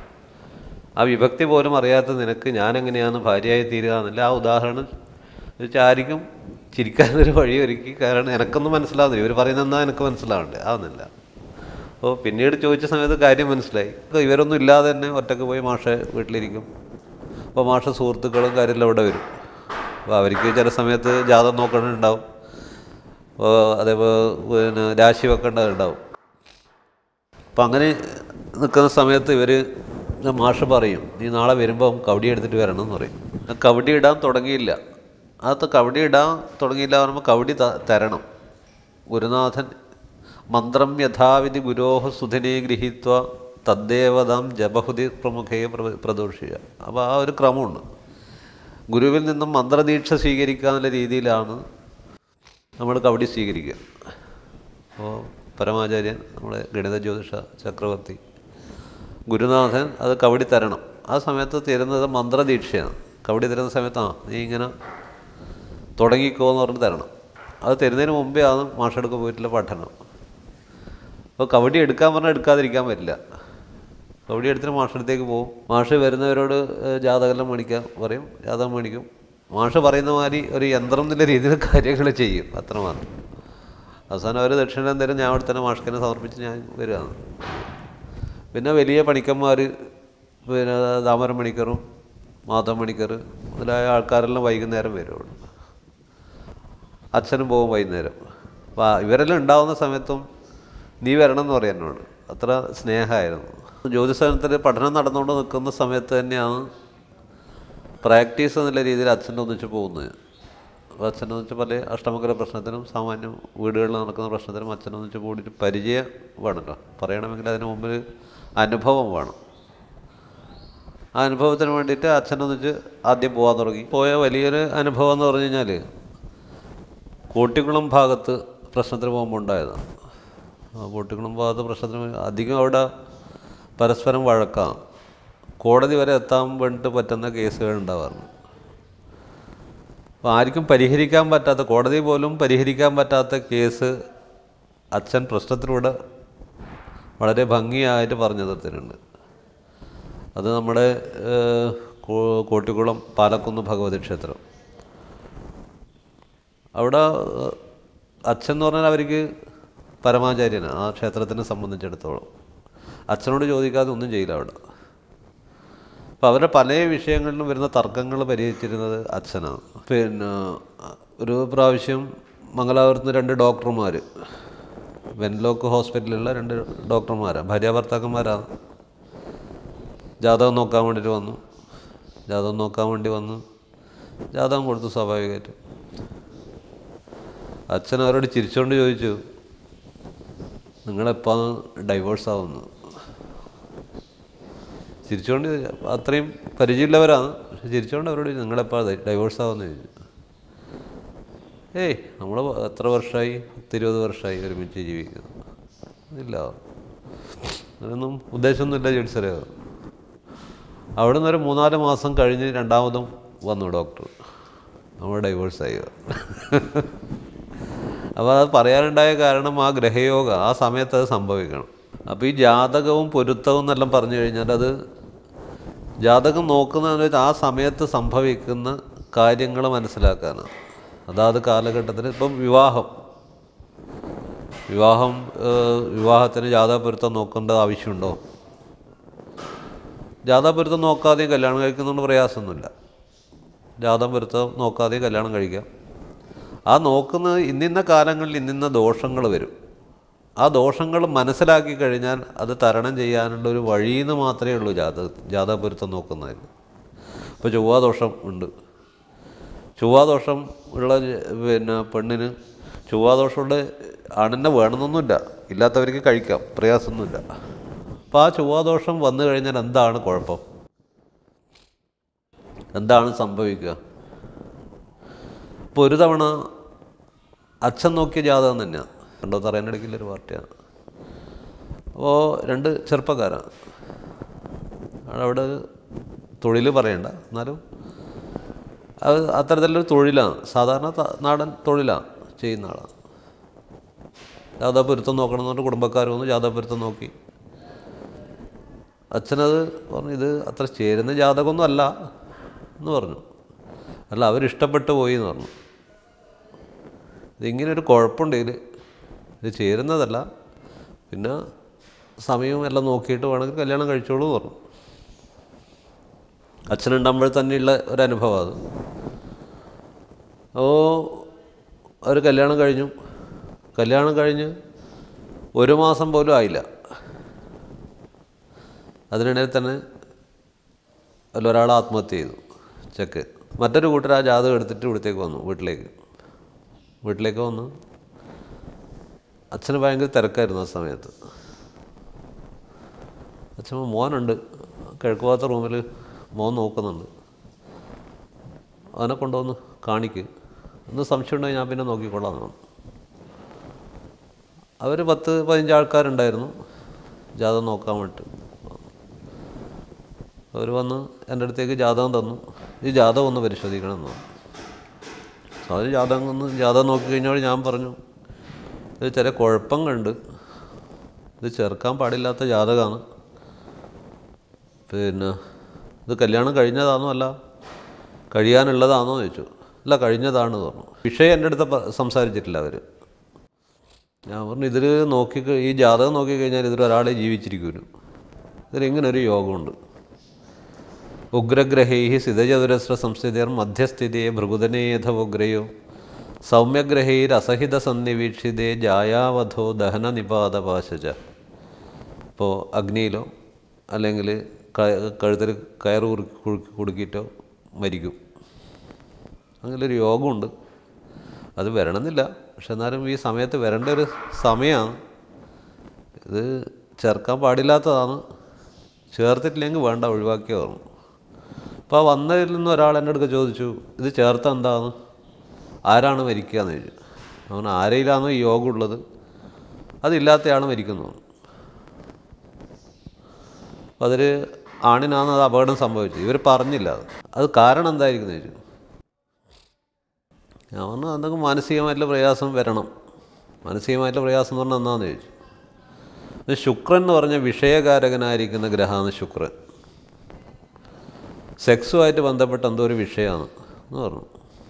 ആ വിഭക്തി പോലും അറിയാത്ത നിനക്ക് ഞാൻ എങ്ങനെയാണ് ഭാര്യയായി തീരുക എന്നില്ല ആ ഉദാഹരണം വെച്ചാൽ ആർക്കും ചിരിക്കാനൊരു വഴി ഒരുക്കി കാരണം എനക്കൊന്നും മനസ്സിലാവുന്നില്ല ഇവർ പറയുന്നതെന്നാ എനിക്ക് മനസ്സിലാവണ്ടേ ആവുന്നില്ല അപ്പോൾ പിന്നീട് ചോദിച്ച സമയത്ത് കാര്യം മനസ്സിലായി അപ്പോൾ ഇവരൊന്നും ഇല്ലാതെ തന്നെ ഒറ്റക്ക് പോയി മാഷ വീട്ടിലിരിക്കും അപ്പോൾ മാഷ സുഹൃത്തുക്കളും കാര്യമെല്ലാം ഇവിടെ വരും അപ്പോൾ അവർക്ക് ചില സമയത്ത് ജാതകം നോക്കണുണ്ടാവും അപ്പോൾ അതേപോലെ പിന്നെ രാശി വെക്കേണ്ടതുണ്ടാവും അപ്പം അങ്ങനെ നിൽക്കുന്ന സമയത്ത് ഇവർ മാഷ് പറയും നീ നാളെ വരുമ്പം കവടി എടുത്തിട്ട് വരണം എന്ന് പറയും ആ കവടി ഇടാൻ തുടങ്ങിയില്ല അത് കവടി ഇടാൻ തുടങ്ങിയില്ല എന്ന് പറയുമ്പോൾ കവടി ത- തരണം ഗുരുനാഥൻ മന്ത്രം യഥാവിധി ഗുരോഹ സുധിനെ ഗൃഹീത്വ തദ്ദേവതാം ജപഹുതി പ്രമുഖയെ പ്ര- പ്രദോഷിക്കുക അപ്പോൾ ആ ഒരു ക്രമമുണ്ട് ഗുരുവിൽ നിന്നും മന്ത്രദീക്ഷ സ്വീകരിക്കാനുള്ള രീതിയിലാണ് നമ്മൾ കവടി സ്വീകരിക്കുക അപ്പോൾ പരമാചാര്യൻ നമ്മുടെ ഗണിത ജ്യോതിഷ ചക്രവർത്തി ഗുരുനാഥൻ അത് കവടി തരണം ആ സമയത്ത് തരുന്നത് മന്ത്രദീക്ഷയാണ് കവടി തരുന്ന സമയത്ത് ആ നീ ഇങ്ങനെ തുടങ്ങിക്കോ എന്ന് പറഞ്ഞ് തരണം അത് തരുന്നതിന് മുമ്പേ ആണ് മാഷെടുക്ക് പോയിട്ടുള്ള പഠനം അപ്പോൾ കവടി എടുക്കാൻ പറഞ്ഞാൽ എടുക്കാതിരിക്കാൻ പറ്റില്ല കവടി എടുത്തിട്ട് മാഷടുത്തേക്ക് പോകും മാഷ് വരുന്നവരോട് ഏഹ്, ജാതകമെല്ലാം മേടിക്കാൻ പറയും ജാതകം മേടിക്കും മാഷ് പറയുന്ന മാതിരി ഒരു യന്ത്രം എന്നുള്ള രീതിയിൽ കാര്യങ്ങൾ ചെയ്യും അത്രമാത്രം അവസാനം അവർ ദക്ഷിണ തരും ഞാൻ അവിടെ തന്നെ മാഷ്ക്കിനെ സമർപ്പിച്ച് ഞാൻ വരികയാണ് പിന്നെ വലിയ പണിക്കന്മാർ പിന്നെ ദാമരം മണിക്കറും മാധവ മണിക്കർ മുതലായ ആൾക്കാരെല്ലാം വൈകുന്നേരം വരും അവിടെ അച്ഛനും പോകും വൈകുന്നേരം അപ്പോൾ ഇവരെല്ലാം ഉണ്ടാവുന്ന സമയത്തും നീ വരണം എന്ന് പറയാം എന്നോട് അത്ര സ്നേഹമായിരുന്നു ജ്യോതിഷത്തിൽ പഠനം നടന്നുകൊണ്ട് നിൽക്കുന്ന സമയത്ത് തന്നെയാണ് പ്രാക്ടീസ് എന്നുള്ള രീതിയിൽ അച്ഛൻ്റെ ഒന്നിച്ച് പോകുന്നത് അപ്പോൾ അച്ഛനെ ഒന്നിച്ച് പല അഷ്ടമകര പ്രശ്നത്തിനും സാമാന്യം വീടുകളിൽ നടക്കുന്ന പ്രശ്നത്തിനും അച്ഛനെ ഒന്നിച്ച് കൂടിയിട്ട് പരിചയം വേണമല്ലോ പറയണമെങ്കിൽ അതിന് മുമ്പിൽ അനുഭവം വേണം ആ അനുഭവത്തിന് വേണ്ടിയിട്ട് അച്ഛനൊന്നിച്ച് ആദ്യം പോകാൻ തുടങ്ങി പോയ വലിയൊരു അനുഭവം എന്ന് പറഞ്ഞു കഴിഞ്ഞാൽ കോട്ടിക്കുളം ഭാഗത്ത് പ്രശ്നത്തിന് പോകുമ്പോൾ ഉണ്ടായതാണ് ആ കോട്ടിക്കുളം ഭാഗത്ത് പ്രശ്നത്തിന് അധികം അവിടെ പരസ്പരം വഴക്കാം കോടതി വരെ എത്താൻ വേണ്ടിയിട്ട് പറ്റുന്ന കേസുകൾ ഉണ്ടാവാറുണ്ട് അപ്പോൾ ആർക്കും പരിഹരിക്കാൻ പറ്റാത്ത കോടതി പോലും പരിഹരിക്കാൻ പറ്റാത്ത കേസ് അച്ഛൻ പ്രശ്നത്തിലൂടെ വളരെ ഭംഗിയായിട്ട് പറഞ്ഞു തരുന്നുണ്ട് അത് നമ്മുടെ ഏഹ്, കോ- കോട്ടിക്കുളം പാലക്കുന്ന് ഭഗവതി ക്ഷേത്രം അവിടെ ഏഹ്, അച്ഛൻ എന്ന് പറഞ്ഞാൽ അവർക്ക് പരമാചാര്യനാണ് ആ ക്ഷേത്രത്തിനെ സംബന്ധിച്ചിടത്തോളം അച്ഛനോട് ചോദിക്കാതെ ഒന്നും ചെയ്യില്ല അവിടെ അപ്പോൾ അവരുടെ പല വിഷയങ്ങളിലും വരുന്ന തർക്കങ്ങൾ പരിഹരിച്ചിരുന്നത് അച്ഛനാണ് പിന്നെ ഒരു പ്രാവശ്യം മംഗലാപുരത്ത് രണ്ട് ഡോക്ടർമാർ വെൻലോക്ക് ഹോസ്പിറ്റലിലുള്ള രണ്ട് ഡോക്ടർമാരാണ് ഭാര്യ ഭർത്താക്കന്മാരാണ് ജാതകം നോക്കാൻ വേണ്ടിയിട്ട് വന്നു ജാതകം നോക്കാൻ വേണ്ടി വന്നു ജാതകം കൊടുത്തു സ്വാഭാവികമായിട്ട് അച്ഛൻ അവരോട് ചിരിച്ചുകൊണ്ട് ചോദിച്ചു നിങ്ങളെപ്പോൾ ഡൈവേഴ്സ് ആവുന്നു ചിരിച്ചുകൊണ്ട് ചോദിച്ചു. അത്രയും പരിചയമുള്ളവരാണ് പക്ഷെ ചിരിച്ചുകൊണ്ട് അവരോട് ചോദിച്ചു, നിങ്ങളെപ്പോൾ ഡൈവേഴ്സ് ആവുമെന്ന് ചോദിച്ചു ഏയ് നമ്മൾ എത്ര വർഷമായി പത്തിരുപത് വർഷമായി ഒരുമിച്ച് ജീവിക്കുന്നു ഇല്ല അങ്ങനൊന്നും ഉദ്ദേശമൊന്നുമില്ല ചികിത്സരോ അവിടെ നിന്ന് ഒരു മൂന്നാല് മാസം കഴിഞ്ഞ് രണ്ടാമതും വന്നു ഡോക്ടർ നമ്മൾ ഡൈവേഴ്സായി അപ്പോൾ അത് പറയാനുണ്ടായ കാരണം ആ ഗ്രഹയോഗ ആ സമയത്ത് അത് സംഭവിക്കണം അപ്പോൾ ഈ ജാതകവും പൊരുത്തവും എന്നെല്ലാം പറഞ്ഞു കഴിഞ്ഞാൽ അത് ജാതകം നോക്കുന്നതെന്ന് വെച്ചാൽ ആ സമയത്ത് സംഭവിക്കുന്ന കാര്യങ്ങൾ മനസ്സിലാക്കാനാണ് അതാത് കാലഘട്ടത്തിൽ ഇപ്പം വിവാഹം വിവാഹം ഏഹ്, വിവാഹത്തിന് ജാതക പൊരുത്തം നോക്കേണ്ട ആവശ്യമുണ്ടോ ജാതക പൊരുത്തം നോക്കാതെയും കല്യാണം കഴിക്കുന്നതുകൊണ്ട് പ്രയാസമൊന്നുമില്ല ജാതകം പൊരുത്തം നോക്കാതെയും കല്യാണം കഴിക്കാം ആ നോക്കുന്നത് ഇന്നിന്ന കാലങ്ങളിൽ ഇന്നിന്ന ദോഷങ്ങൾ വരും ആ ദോഷങ്ങൾ മനസ്സിലാക്കി കഴിഞ്ഞാൽ അത് തരണം ചെയ്യാനുള്ള ഒരു വഴിയെന്ന് മാത്രമേ ഉള്ളൂ ജാതക ജാതക പൊരുത്തം നോക്കുന്നതിന് ഇപ്പോൾ ചൊവ്വാദോഷം ഉണ്ട് ചൊവ്വാദോഷം ഉള്ള പിന്നെ പെണ്ണിന് ചൊവ്വാദോഷമുള്ള ആണിനെ വേണമെന്നൊന്നുമില്ല ഇല്ലാത്തവർക്ക് കഴിക്കാം പ്രയാസമൊന്നുമില്ല അപ്പോൾ ആ ചൊവ്വാദോഷം വന്നു കഴിഞ്ഞാൽ എന്താണ് കുഴപ്പം എന്താണ് സംഭവിക്കുക ഇപ്പോൾ ഒരു തവണ അച്ഛൻ നോക്കിയ ജാതകം തന്നെയാണ് കണ്ടോ തറയാനിടയ്ക്കുള്ളൊരു പാർട്ടിയാണ് അപ്പോൾ രണ്ട് ചെറുപ്പക്കാരാണ് അവിടെ തൊഴിൽ പറയണ്ട എന്നാലും അത് അത്തരത്തിലൊരു തൊഴിലാണ് സാധാരണ ത- നാടൻ തൊഴിലാണ് ചെയ്യുന്ന ആളാണ് ജാഥാപുരത്തം നോക്കണം എന്ന് പറഞ്ഞിട്ട് കുടുംബക്കാർ വന്ന് ജാഥാപുരത്തം നോക്കി അച്ഛനത് പറഞ്ഞു ഇത് അത്ര ചേരുന്ന ജാതകമൊന്നും അല്ല എന്ന് പറഞ്ഞു അല്ല അവരിഷ്ടപ്പെട്ടു പോയി എന്ന് പറഞ്ഞു ഇതിങ്ങനെ ഒരു കുഴപ്പമുണ്ട് ഇതിൽ ഇത് ചേരുന്നതല്ല പിന്നെ സമയവും എല്ലാം നോക്കിയിട്ട് വേണമെങ്കിൽ കല്യാണം കഴിച്ചോളൂ എന്ന് പറഞ്ഞു അച്ഛനുണ്ടാകുമ്പോൾ തന്നെയുള്ള ഒരു അനുഭവം അത് ഓ അവർ കല്യാണം കഴിഞ്ഞു കല്യാണം കഴിഞ്ഞ് ഒരു മാസം പോലും ആയില്ല അതിനിടയിൽ തന്നെ അതിലൊരാൾ ആത്മഹത്യ ചെയ്തു ചെക്ക് മറ്റൊരു കൂട്ടർ ആ ജാതകം എടുത്തിട്ട് ഇവിടത്തേക്ക് വന്നു വീട്ടിലേക്ക് വീട്ടിലേക്ക് വന്നു അച്ഛന് ഭയങ്കര തിരക്കായിരുന്നു ആ സമയത്ത് അച്ഛൻ മോനുണ്ട് കിഴക്ക് ഭാഗത്തെ റൂമിൽ മോൻ നോക്കുന്നുണ്ട് അവനെ കൊണ്ടുവന്ന് കാണിക്ക് ഒന്ന് സംശയം ഉണ്ടെങ്കിൽ ഞാൻ പിന്നെ നോക്കിക്കൊള്ളാം എന്ന് പറഞ്ഞു അവർ പത്ത് പതിനഞ്ച് ആൾക്കാരുണ്ടായിരുന്നു ജാതകം നോക്കാൻ വേണ്ടിയിട്ട് അവർ വന്ന് എൻ്റെ അടുത്തേക്ക് ജാതകം തന്നു ഈ ജാതകം ഒന്ന് പരിശോധിക്കണം എന്ന് പറഞ്ഞു അവർ ജാതകം ഒന്ന് ജാതകം നോക്കിക്കഴിഞ്ഞാൽ ഞാൻ പറഞ്ഞു ഇത് ചില കുഴപ്പങ്ങളുണ്ട് ഇത് ചേർക്കാൻ പാടില്ലാത്ത ജാതകമാണ് പിന്നെ ഇത് കല്യാണം കഴിഞ്ഞതാണോ അല്ല കഴിയാനുള്ളതാണോ എന്ന് ചോദിച്ചു അല്ല കഴിഞ്ഞതാണെന്ന് പറഞ്ഞു വിഷയം എൻ്റെ അടുത്ത് പ- സംസാരിച്ചിട്ടില്ല അവർ ഞാൻ പറഞ്ഞു ഇതിൽ നോക്കി ഈ ജാതകം നോക്കിക്കഴിഞ്ഞാൽ ഇതിൽ ഒരാളെ ജീവിച്ചിരിക്കുമല്ലോ ഇതിലിങ്ങനെ ഒരു യോഗമുണ്ട് ഉഗ്രഗ്രഹൈ സ്ഥിതചതുരസ്ര സംസ്ഥിതിർ മധ്യസ്ഥിതിയെ ഭൃഗുദനേ യഥ ഉഗ്രയോ സൗമ്യഗ്രഹൈരസഹിത സന്നിവീക്ഷിതേ ജായാവധോ ദഹന നിപാത പാശച ഇപ്പോൾ അഗ്നിയിലോ അല്ലെങ്കിൽ കഴുത്തിൽ കയർ കുറുക്കി കുറുക്കി കുടുക്കിയിട്ടോ മരിക്കും അങ്ങനെ ഒരു യോഗമുണ്ട് അത് വരണമെന്നില്ല പക്ഷെ എന്നാലും ഈ സമയത്ത് വരേണ്ട ഒരു സമയമാണ് ഇത് ചേർക്കാൻ പാടില്ലാത്തതാണ് ചേർത്തിട്ടില്ലെങ്കിൽ വേണ്ട ഒഴിവാക്കിയ പറഞ്ഞു അപ്പോൾ ആ വന്നതിൽ നിന്ന് ഒരാൾ എൻ്റെ അടുത്ത് ചോദിച്ചു ഇത് ചേർത്ത എന്താണ് ആരാണ് മരിക്കുക എന്ന് ചോദിച്ചു അവൻ ആരെയിലാണോ ഈ യോഗം ഉള്ളത് അതില്ലാത്തയാൾ മരിക്കുന്നു അപ്പോൾ അതിൽ ആണിനാണ് അത് അപകടം സംഭവിച്ചത് ഇവർ പറഞ്ഞില്ല അത് അത് കാരണം എന്തായിരിക്കും എന്ന് ചോദിച്ചു ഞാൻ പറഞ്ഞു എന്തെങ്കിലും മാനസികമായിട്ടുള്ള പ്രയാസം വരണം മാനസികമായിട്ടുള്ള പ്രയാസം എന്ന് പറഞ്ഞാൽ എന്താണെന്ന് ചോദിച്ചു ഇത് ശുക്രൻ എന്ന് പറഞ്ഞ വിഷയകാരകനായിരിക്കുന്ന ഗ്രഹമാണ് ശുക്രൻ സെക്സുമായിട്ട് ബന്ധപ്പെട്ട എന്തോ ഒരു വിഷയമാണ് എന്ന് പറഞ്ഞു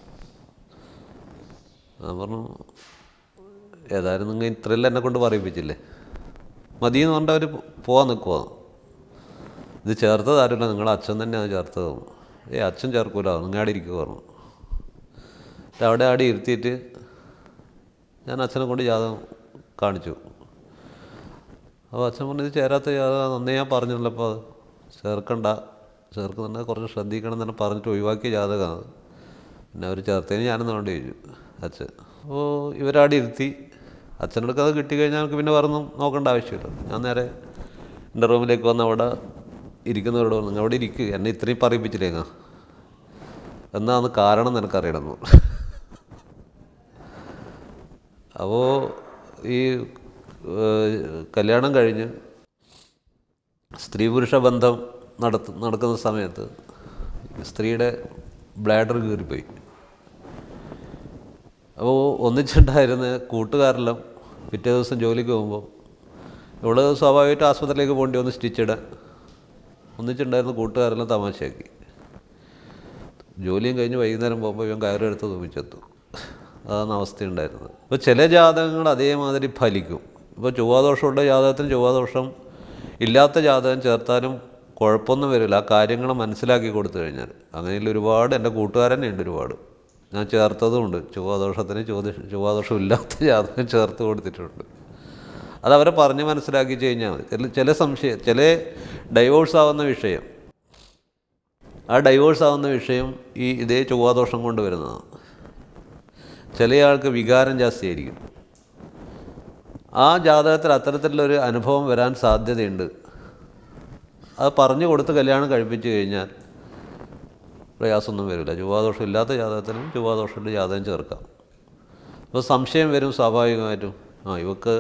ഞാൻ പറഞ്ഞു ഏതായാലും നിങ്ങൾ ഇത്രയെല്ലാം എന്നെ കൊണ്ട് പറയിപ്പിച്ചില്ലേ മതി എന്ന് പറഞ്ഞിട്ട് അവർ പോകാൻ നിൽക്കുക ഇത് ചേർത്തത് ആരുമില്ല നിങ്ങളുടെ അച്ഛൻ തന്നെയാണ് ചേർത്തത് ഏ അച്ഛൻ ചേർക്കൂല നിങ്ങൾ അവിടെ ഇരിക്കുക പറഞ്ഞു എന്നിട്ട് അവിടെ ആടെ ഇരുത്തിയിട്ട് ഞാൻ അച്ഛനെ കൊണ്ട് ജാതകം കാണിച്ചു അപ്പോൾ അച്ഛൻ പറഞ്ഞു ഇത് ചേരാത്ത ജാതകം നന്നേ ഞാൻ പറഞ്ഞല്ലോ അപ്പോൾ അത് ചേർക്കണ്ട ചേർക്കുന്നുണ്ട് കുറച്ച് ശ്രദ്ധിക്കണം എന്ന് പറഞ്ഞിട്ട് ഒഴിവാക്കിയ ജാതകമാണ് പിന്നെ അവർ ചേർത്തതിന് ഞാനെന്ന് വേണ്ടി ചോദിച്ചു അച്ഛൻ അപ്പോൾ ഇവരാടെ ഇരുത്തി അച്ഛനടുക്ക് അത് കിട്ടിക്കഴിഞ്ഞാൽ നമുക്ക് പിന്നെ വേറൊന്നും നോക്കേണ്ട ആവശ്യമില്ല ഞാൻ നേരെ എൻ്റെ റൂമിലേക്ക് വന്ന് അവിടെ ഇരിക്കുന്നവരോട് പറഞ്ഞു അവിടെ ഇരിക്കുക എന്നെ ഇത്രയും പറയിപ്പിച്ചില്ലേങ്ങ എന്നാന്ന് കാരണം നിനക്കറിയണം എന്ന് പറഞ്ഞു. അപ്പോൾ ഈ ഏഹ്, കല്യാണം കഴിഞ്ഞ് സ്ത്രീ പുരുഷ ബന്ധം നടത്ത നടക്കുന്ന സമയത്ത് സ്ത്രീയുടെ ബ്ലാഡർ കീറിപ്പോയി അപ്പോൾ ഒന്നിച്ചുണ്ടായിരുന്ന കൂട്ടുകാരെല്ലാം പിറ്റേ ദിവസം ജോലിക്ക് പോകുമ്പോൾ ഇവള് സ്വാഭാവികമായിട്ട് ആസ്പത്രിയിലേക്ക് പോകേണ്ടി വന്ന് സ്റ്റിച്ചിടാൻ ഒന്നിച്ചുണ്ടായിരുന്ന കൂട്ടുകാരെല്ലാം തമാശയാക്കി ജോലിയും കഴിഞ്ഞ് വൈകുന്നേരം പോകുമ്പോൾ ഇവൻ കയറെടുത്ത് തൂമിച്ചെത്തു അതാണ് അവസ്ഥയുണ്ടായിരുന്നത് ഇപ്പോൾ ചില ജാതകങ്ങൾ അതേമാതിരി ഫലിക്കും ഇപ്പോൾ ചൊവ്വാദോഷമുള്ള ജാതകത്തിന് ചൊവ്വാദോഷം ഇല്ലാത്ത ജാതകം ചേർത്താലും കുഴപ്പമൊന്നും വരില്ല ആ കാര്യങ്ങൾ മനസ്സിലാക്കി കൊടുത്തു കഴിഞ്ഞാൽ അങ്ങനെയുള്ള ഒരുപാട് എൻ്റെ കൂട്ടുകാരനെ ഉണ്ട് ഒരുപാട് ഞാൻ ചേർത്തതുമുണ്ട് ചൊവ്വാദോഷത്തിന് ചോദ്യ ചൊവ്വാദോഷം ഇല്ലാത്ത ജാതകം ചേർത്ത് കൊടുത്തിട്ടുണ്ട് അതവരെ പറഞ്ഞ് മനസ്സിലാക്കി കഴിഞ്ഞാൽ മതി ചില ചില സംശയം ചില ഡൈവോഴ്സ് ആവുന്ന വിഷയം ആ ഡൈവോഴ്സ് ആവുന്ന വിഷയം ഈ ഇതേ ചൊവ്വാദോഷം കൊണ്ട് വരുന്നതാണ് ചില ആൾക്ക് വികാരം ജാസ്തിയായിരിക്കും ആ ജാതകത്തിൽ അത്തരത്തിലുള്ളൊരു അനുഭവം വരാൻ സാധ്യതയുണ്ട് അത് പറഞ്ഞു കൊടുത്ത് കല്യാണം കഴിപ്പിച്ചു കഴിഞ്ഞാൽ പ്രയാസമൊന്നും വരില്ല ചൊവ്വാദോഷം ഇല്ലാത്ത ജാതകത്തിനും ചൊവ്വാദോഷമുള്ള ജാതകം ചേർക്കാം അപ്പോൾ സംശയം വരും സ്വാഭാവികമായിട്ടും ആ ഇവക്ക്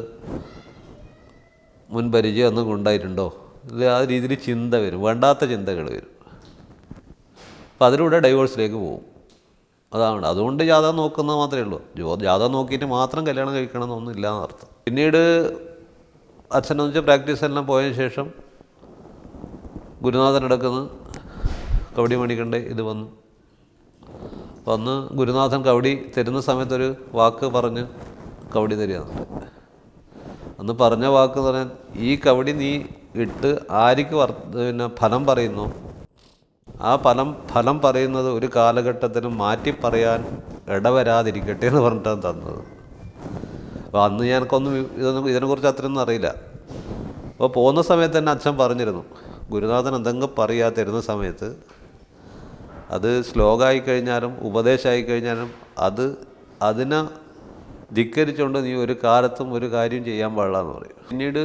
മുൻ പരിചയം ഒന്നും ഉണ്ടായിട്ടുണ്ടോ ഇല്ല ആ രീതിയിൽ ചിന്ത വരും വേണ്ടാത്ത ചിന്തകൾ വരും അപ്പോൾ അതിലൂടെ ഡൈവോഴ്സിലേക്ക് പോകും അതാണ് അതുകൊണ്ട് ജാതകം നോക്കുന്നത് മാത്രമേ ഉള്ളൂ ജോ ജാതകം നോക്കിയിട്ട് മാത്രം കല്യാണം കഴിക്കണം എന്നൊന്നും ഇല്ല എന്നർത്ഥം പിന്നീട് അച്ഛനെന്ന് വെച്ചാൽ പ്രാക്ടീസ് എല്ലാം പോയതിന് ശേഷം ഗുരുനാഥൻ അടക്കുന്ന കബഡി മണിക്കണ്ടേ ഇത് വന്നു അപ്പം അന്ന് ഗുരുനാഥൻ കബഡി തരുന്ന സമയത്തൊരു വാക്ക് പറഞ്ഞ് കബഡി തരികയാണ് അന്ന് പറഞ്ഞ വാക്ക് എന്ന് പറഞ്ഞാൽ ഈ കബഡി നീ ഇട്ട് ആർക്ക് വർ പിന്നെ ഫലം പറയുന്നു ആ ഫലം ഫലം പറയുന്നത് ഒരു കാലഘട്ടത്തിനും മാറ്റി പറയാൻ ഇടവരാതിരിക്കട്ടെ എന്ന് പറഞ്ഞിട്ടാണ് തന്നത് അപ്പോൾ അന്ന് ഞങ്ങൾക്കൊന്നും ഇതൊന്നും ഇതിനെക്കുറിച്ച് അത്രയൊന്നും അറിയില്ല അപ്പോൾ പോകുന്ന സമയത്ത് തന്നെ അച്ഛൻ പറഞ്ഞിരുന്നു ഗുരുനാഥൻ എന്തെങ്കിലും പറയാ തരുന്ന സമയത്ത് അത് ശ്ലോകമായി കഴിഞ്ഞാലും ഉപദേശമായി കഴിഞ്ഞാലും അത് അതിനെ ധിക്കരിച്ചുകൊണ്ട് നീ ഒരു കാലത്തും ഒരു കാര്യം ചെയ്യാൻ പാടില്ല എന്ന് പറയും പിന്നീട്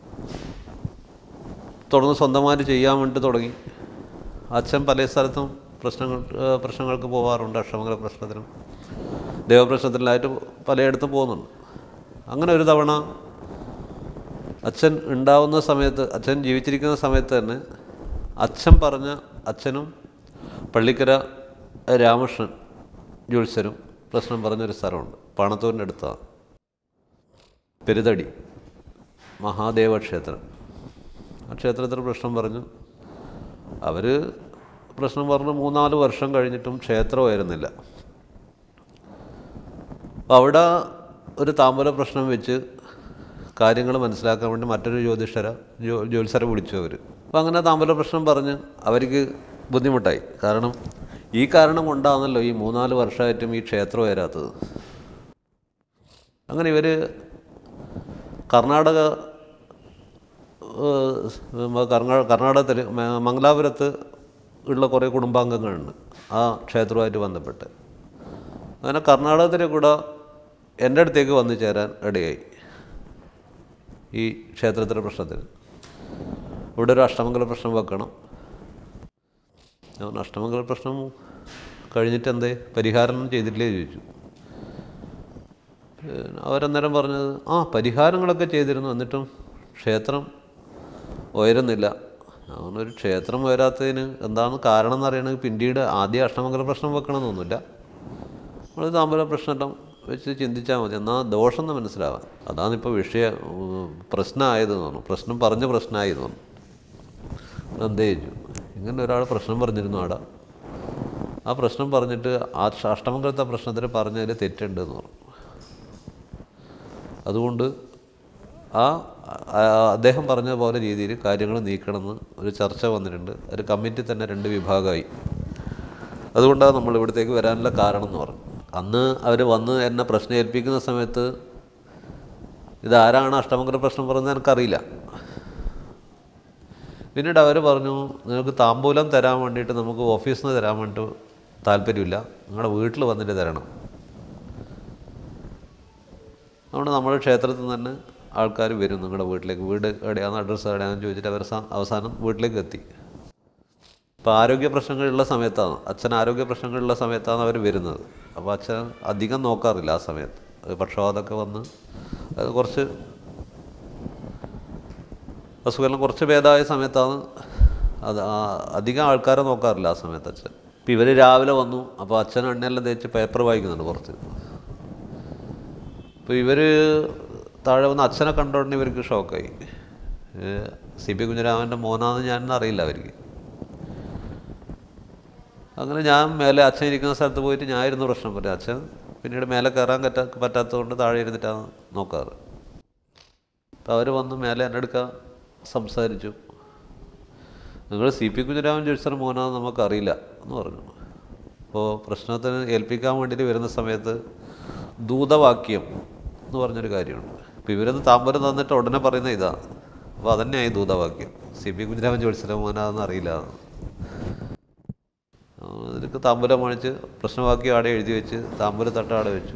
തുടർന്ന് സ്വന്തമായിട്ട് ചെയ്യാൻ വേണ്ടി തുടങ്ങി അച്ഛൻ പല സ്ഥലത്തും പ്രശ്നങ്ങൾ ഏഹ് പ്രശ്നങ്ങൾക്ക് പോകാറുണ്ട് അക്ഷമംഗല പ്രശ്നത്തിനും ദേവപ്രശ്നത്തിലായിട്ട് പലയിടത്തും പോകുന്നുണ്ട് അങ്ങനെ ഒരു തവണ അച്ഛൻ ഉണ്ടാവുന്ന സമയത്ത് അച്ഛൻ ജീവിച്ചിരിക്കുന്ന സമയത്ത് തന്നെ അച്ഛൻ പറഞ്ഞ അച്ഛനും പള്ളിക്കര രാമകൃഷ്ണൻ ജ്യോത്സ്യരും പ്രശ്നം പറഞ്ഞൊരു സ്ഥലമുണ്ട് പാണത്തൂരിൻ്റെ അടുത്താണ് പെരുതടി മഹാദേവ ക്ഷേത്രം ആ ക്ഷേത്രത്തിൽ പ്രശ്നം പറഞ്ഞു അവർ പ്രശ്നം പറഞ്ഞ് മൂന്നാല് വർഷം കഴിഞ്ഞിട്ടും ക്ഷേത്രമായിരുന്നില്ല അപ്പോൾ അവിടെ ഒരു താമ്പൂല പ്രശ്നം വെച്ച് കാര്യങ്ങൾ മനസ്സിലാക്കാൻ വേണ്ടി മറ്റൊരു ജ്യോതിഷര ജ്യോ ജ്യോത്സരെ വിളിച്ചു അവർ അപ്പോൾ അങ്ങനെ താമ്പൂല പ്രശ്നം പറഞ്ഞ് അവർക്ക് ബുദ്ധിമുട്ടായി കാരണം ഈ കാരണം കൊണ്ടാണല്ലോ ഈ മൂന്നാല് വർഷമായിട്ടും ഈ ക്ഷേത്രം വരാത്തത് അങ്ങനെ ഇവർ കർണാടക ഏഹ് കർണാ കർണാടകത്തിൽ മ- മംഗലാപുരത്ത് ഉള്ള കുറേ കുടുംബാംഗങ്ങളുണ്ട് ആ ക്ഷേത്രവുമായിട്ട് ബന്ധപ്പെട്ട് അങ്ങനെ കർണാടകത്തിലെ കൂടെ എൻ്റെ അടുത്തേക്ക് വന്നു ചേരാൻ ഇടയായി ഈ ക്ഷേത്രത്തിലെ പ്രശ്നത്തിന് ഇവിടെ ഒരു അഷ്ടമംഗല പ്രശ്നം വെക്കണം ഞാൻ അഷ്ടമംഗല പ്രശ്നം കഴിഞ്ഞിട്ട് എന്തേ പരിഹാരം ചെയ്തിട്ടില്ലേ ചോദിച്ചു പിന്നെ അവരന്നേരം പറഞ്ഞത് ആ പരിഹാരങ്ങളൊക്കെ ചെയ്തിരുന്നു എന്നിട്ടും ക്ഷേത്രം ഉയരുന്നില്ല അവനൊരു ക്ഷേത്രം ഉയരാത്തതിന് എന്താണ് കാരണം എന്ന് അറിയണമെങ്കിൽ പിന്നീട് ആദ്യം അഷ്ടമംഗല പ്രശ്നം വെക്കണമെന്നൊന്നുമില്ല നമ്മൾ താമ്പല പ്രശ്നം വെച്ച് ചിന്തിച്ചാൽ മതി എന്നാൽ ദോഷം എന്ന് മനസ്സിലാവാൻ അതാണ് ഇപ്പോൾ വിഷയം ഉം, പ്രശ്നമായത് തോന്നുന്നു പ്രശ്നം പറഞ്ഞ പ്രശ്നമായി തോന്നുന്നു എന്തേ ചോദിച്ചു ഇങ്ങനെ ഒരാൾ പ്രശ്നം പറഞ്ഞിരുന്നു ആടെ ആ പ്രശ്നം പറഞ്ഞിട്ട് ആ അഷ്ടമംഗലത്തെ പ്രശ്നത്തിന് പറഞ്ഞതിൽ തെറ്റുണ്ട് എന്ന് പറഞ്ഞു അതുകൊണ്ട് ആ ആ, അദ്ദേഹം പറഞ്ഞ പോലെ രീതിയിൽ കാര്യങ്ങൾ നീക്കണമെന്ന് ഒരു ചർച്ച വന്നിട്ടുണ്ട് ഒരു കമ്മിറ്റി തന്നെ രണ്ട് വിഭാഗമായി അതുകൊണ്ടാണ് നമ്മൾ ഇവിടത്തേക്ക് വരാനുള്ള കാരണം എന്ന് പറഞ്ഞു അന്ന് അവർ വന്ന് എന്നെ പ്രശ്നം ഏൽപ്പിക്കുന്ന സമയത്ത് ഇതാരാണ് അഷ്ടമംഗല പ്രശ്നം പറഞ്ഞത് എനിക്കറിയില്ല പിന്നീട് അവർ പറഞ്ഞു നിങ്ങൾക്ക് താമ്പൂലം തരാൻ വേണ്ടിയിട്ട് നമുക്ക് ഓഫീസിൽ നിന്ന് തരാൻ വേണ്ടിയിട്ട് താല്പര്യമില്ല നിങ്ങളുടെ വീട്ടിൽ വന്നിട്ട് തരണം അതുകൊണ്ട് നമ്മുടെ ക്ഷേത്രത്തിൽ നിന്ന് തന്നെ ആൾക്കാർ വരും നിങ്ങളുടെ വീട്ടിലേക്ക് വീട് എവിടെയാണ് അഡ്രസ്സ് എവിടെയാണെന്ന് ചോദിച്ചിട്ട് അവർ സ- അവസാനം വീട്ടിലേക്ക് എത്തി ഇപ്പോൾ ആരോഗ്യ പ്രശ്നങ്ങളുള്ള സമയത്താണ് അച്ഛൻ ആരോഗ്യ പ്രശ്നങ്ങളുള്ള സമയത്താണ് അവർ വരുന്നത് അപ്പോൾ അച്ഛൻ അധികം നോക്കാറില്ല ആ സമയത്ത് അത് പക്ഷപാതമൊക്കെ വന്ന് അത് കുറച്ച് അസുഖമെല്ലാം കുറച്ച് ഭേദമായ സമയത്താണ് അത് ആ- അധികം ആൾക്കാരെ നോക്കാറില്ല ആ സമയത്ത് അച്ഛൻ ഇപ്പം ഇവർ രാവിലെ വന്നു അപ്പോൾ അച്ഛൻ എണ്ണയെല്ലാം തേച്ച് പേപ്പർ വായിക്കുന്നുണ്ട് പുറത്ത് അപ്പോൾ ഇവർ താഴെ വന്ന് അച്ഛനെ കണ്ടോടനെ ഇവർക്ക് ഷോക്കായി സി പി കുഞ്ഞിരാമൻ്റെ മോനാന്ന് ഞാൻ അറിയില്ല അവർക്ക് അങ്ങനെ ഞാൻ മേലെ അച്ഛൻ ഇരിക്കുന്ന സ്ഥലത്ത് പോയിട്ട് ഞാൻ ഇരുന്ന് പ്രശ്നം പറയാം അച്ഛൻ പിന്നീട് മേലെ കയറാൻ പറ്റാ പറ്റാത്തതുകൊണ്ട് താഴെ ഇരുന്നിട്ടാണ് നോക്കാറ് അപ്പോൾ അവർ വന്ന് മേലെ എൻ്റെ അടുക്ക സംസാരിച്ചു നിങ്ങൾ സി പി കുഞ്ഞിരാമൻ ചോദിച്ചാൽ മോനാന്ന് നമുക്കറിയില്ല എന്ന് പറഞ്ഞു അപ്പോൾ പ്രശ്നത്തിന് ഏൽപ്പിക്കാൻ വേണ്ടിയിട്ട് വരുന്ന സമയത്ത് ദൂതവാക്യം എന്ന് പറഞ്ഞൊരു കാര്യമുണ്ട് അപ്പോൾ ഇവരത് താമ്പരം തന്നിട്ട് ഉടനെ പറയുന്ന ഇതാണ് അപ്പോൾ അതന്നെയായി ദൂതവാക്യം സി പി കുഞ്ഞിരാമൻ ചോദിച്ചാൽ മോനാന്ന് അറിയില്ല ഇതിലേക്ക് താമ്പൂലം മണിച്ച് പ്രശ്നവാക്യം ആടെ എഴുതി വെച്ച് താമ്പൂല തട്ട ആടെ വെച്ചു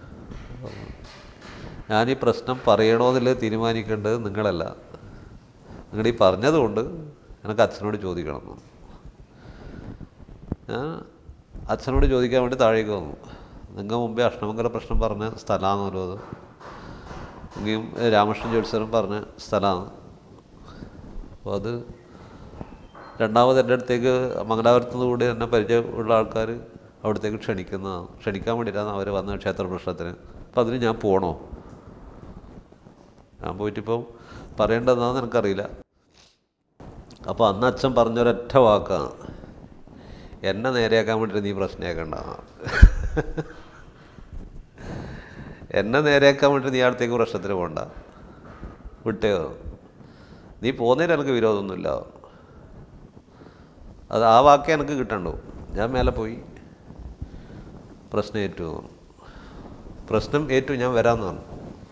ഞാൻ ഈ പ്രശ്നം പറയണോ എന്നുള്ളത് തീരുമാനിക്കേണ്ടത് നിങ്ങളല്ല നിങ്ങൾ ഈ പറഞ്ഞതുകൊണ്ട് എനിക്ക് അച്ഛനോട് ചോദിക്കണം എന്ന്. ഞാൻ അച്ഛനോട് ചോദിക്കാൻ വേണ്ടി താഴേക്ക് വന്നു നിങ്ങൾ മുമ്പേ അഷ്ടമംഗല പ്രശ്നം പറഞ്ഞ സ്ഥലമാണല്ലോ അത് എങ്കിലും രാമകൃഷ്ണൻ ജോത്സരം പറഞ്ഞ സ്ഥലമാണ് അപ്പോൾ അത് രണ്ടാമത് എൻ്റെ അടുത്തേക്ക് മംഗലാപുരത്തു നിന്ന് കൂടി എന്നെ പരിചയമുള്ള ആൾക്കാർ അവിടത്തേക്ക് ക്ഷണിക്കുന്നതാണ് ക്ഷണിക്കാൻ വേണ്ടിയിട്ടാണ് അവർ വന്ന ക്ഷേത്ര പ്രശ്നത്തിന് അപ്പോൾ അതിന് ഞാൻ പോകണോ ഞാൻ പോയിട്ടിപ്പം പറയേണ്ടതെന്നാന്ന് എനിക്കറിയില്ല അപ്പോൾ അന്ന് അച്ഛൻ പറഞ്ഞൊരൊറ്റ വാക്കാണ് എന്നെ നേരെയാക്കാൻ വേണ്ടിയിട്ട് നീ പ്രശ്നമാക്കണ്ട എന്നെ നേരെയാക്കാൻ വേണ്ടിയിട്ട് നീ അടുത്തേക്ക് പ്രശ്നത്തിന് പോകണ്ട വിട്ടയോ നീ പോകുന്നതിന് എനിക്ക് വിരോധമൊന്നുമില്ല അത് ആ വാക്കേ എനിക്ക് കിട്ടണ്ടോ ഞാൻ മേലെ പോയി പ്രശ്നം ഏറ്റു എന്ന് പറഞ്ഞു. പ്രശ്നം ഏറ്റു ഞാൻ വരാമെന്ന് പറഞ്ഞു